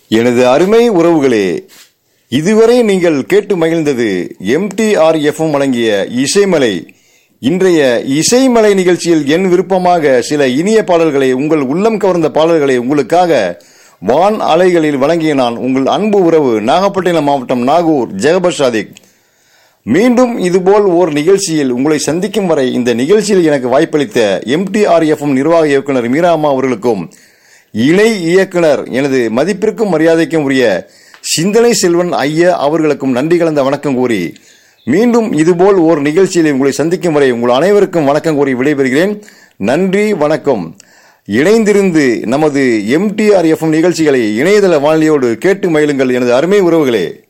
எனது அருமை உறவுகளே இதுவரை நீங்கள் கேட்டு மகிழ்ந்தது எம்டிஆர் எஃப்எம் வழங்கிய இசைமலை இன்றைய இசைமலை நிகழ்ச்சியில் என் விருப்பமாக சில இனிய பாடல்களை உங்கள் உள்ளம் கவர்ந்த பாடல்களை உங்களுக்காக வான் அலைகளில் வழங்கிய நான் உங்கள் அன்பு உறவு நாகப்பட்டினம் மாவட்டம் நாகூர் ஜெகபர் சாதிக் மீண்டும் இதுபோல் ஓர் நிகழ்ச்சியில் உங்களை சந்திக்கும் வரை இந்த நிகழ்ச்சியில் எனக்கு வாய்ப்பளித்த எம்டிஆர்எஃப்எம் நிர்வாக இயக்குனர் மீராமா அவர்களுக்கும் இணை இயக்குனர் எனது மதிப்பிற்கும் மரியாதைக்கும் உரிய சிந்தனை செல்வன் ஐயா அவர்களுக்கும் நன்றி கலந்த வணக்கம் கூறி மீண்டும் இதுபோல் ஓர் நிகழ்ச்சியில் உங்களை சந்திக்கும் வரை உங்கள் அனைவருக்கும் வணக்கம் கூறி விடைபெறுகிறேன் நன்றி வணக்கம் இணைந்திருந்து நமது எம்டிஆர் எஃப்எம் நிகழ்ச்சிகளை இணையதள வானொலியோடு கேட்டு மகிழுங்கள் எனது அருமை உறவுகளே